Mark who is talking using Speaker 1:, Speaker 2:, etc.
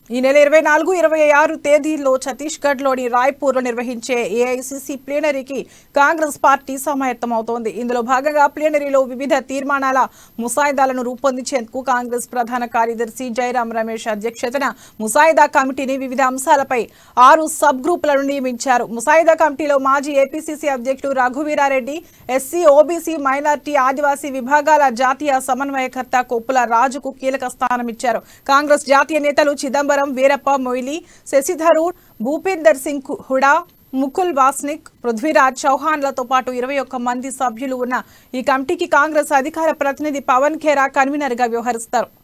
Speaker 1: ఈ నెల ఇరవై నాలుగు ఇరవై ఆరు తేదీల్లో ఛత్తీస్గఢ్లోని రాయ్పూర్లో నిర్వహించే ఏఐసిసి ప్లీనరీకి కాంగ్రెస్ పార్టీ సమాయత్తమవుతోంది ఇందులో భాగంగా ప్లీనరీలో వివిధ తీర్మానాల ముసాయిదాలను రూపొందించేందుకు కాంగ్రెస్ ప్రధాన కార్యదర్శి జయరాం రమేష్ అధ్యక్షతన ముసాయిదా కమిటీని వివిధ అంశాలపై ఆరు సబ్ గ్రూపులను నియమించారు ముసాయిదా కమిటీలో మాజీ ఏపీసీసీ అధ్యక్షుడు రఘువీరారెడ్డి ఎస్సీ ఓబీసీ మైనార్టీ ఆదివాసీ విభాగాల జాతీయ సమన్వయకర్త కొప్పుల రాజుకు కీలక స్థానం ఇచ్చారు కాంగ్రెస్ జాతీయ నేతలు చిదంబరం వీరప్ప మొయిలీ శశిధరూర్ భూపేందర్ సింగ్ హుడా ముకుల్ వాస్నిక్ పృథ్వీరాజ్ చౌహాన్లతో పాటు ఇరవై ఒక్క మంది సభ్యులు ఉన్న ఈ కమిటీకి కాంగ్రెస్ అధికార ప్రతినిధి పవన్ ఖేరా కన్వీనర్ గా వ్యవహరిస్తారు